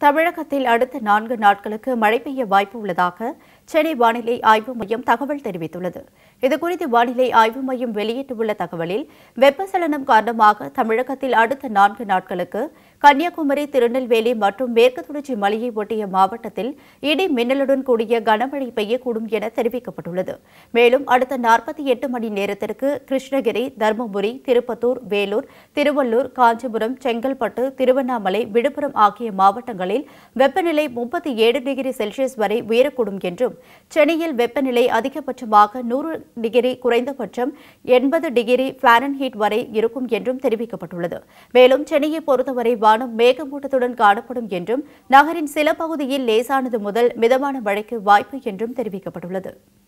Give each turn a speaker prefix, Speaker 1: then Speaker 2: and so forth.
Speaker 1: தமிழகத்தில் அடுத்த நான்கு நாட்களுக்கு மழை பெய்ய வாய்ப்பு உள்ளதாக சென்னை வானிலை ஆய்வு மையம் தகவல் தெரிவித்துள்ளது இதுகுறித்து வானிலை ஆய்வு மையம் வெளியிட்டுள்ள தகவலில் வெப்பச்சலனம் காரணமாக தமிழகத்தில் அடுத்த நான்கு நாட்களுக்கு கன்னியாகுமரி திருநெல்வேலி மற்றும் மேற்கு தொடர்ச்சி மலையை ஒட்டிய மாவட்டத்தில் இடி மின்னலுடன் கூடிய கனமழை பெய்யக்கூடும் என தெரிவிக்கப்பட்டுள்ளது மேலும் அடுத்த நாற்பத்தி எட்டு மணி நேரத்திற்கு கிருஷ்ணகிரி தருமபுரி திருப்பத்தூர் வேலூர் திருவள்ளூர் காஞ்சிபுரம் செங்கல்பட்டு திருவண்ணாமலை விழுப்புரம் ஆகிய மாவட்டங்களில் வெப்பநிலை முப்பத்தி ஏழு டிகிரி செல்சியஸ் வரை உயரக்கூடும் என்றும் சென்னையில் வெப்பநிலை அதிகபட்சமாக நூறு டிகிரி குறைந்தபட்சம் எண்பது டிகிரி ஃபாரன்ஹீட் வரை இருக்கும் என்றும் தெரிவிக்கப்பட்டுள்ளது மேலும் சென்னையை பொறுத்தவரை வானம் மேகமூட்டத்துடன் காணப்படும் என்றும் நகரின் சில பகுதியில் லேசானது முதல் மிதமான மழைக்கு வாய்ப்பு என்றும் தெரிவிக்கப்பட்டுள்ளது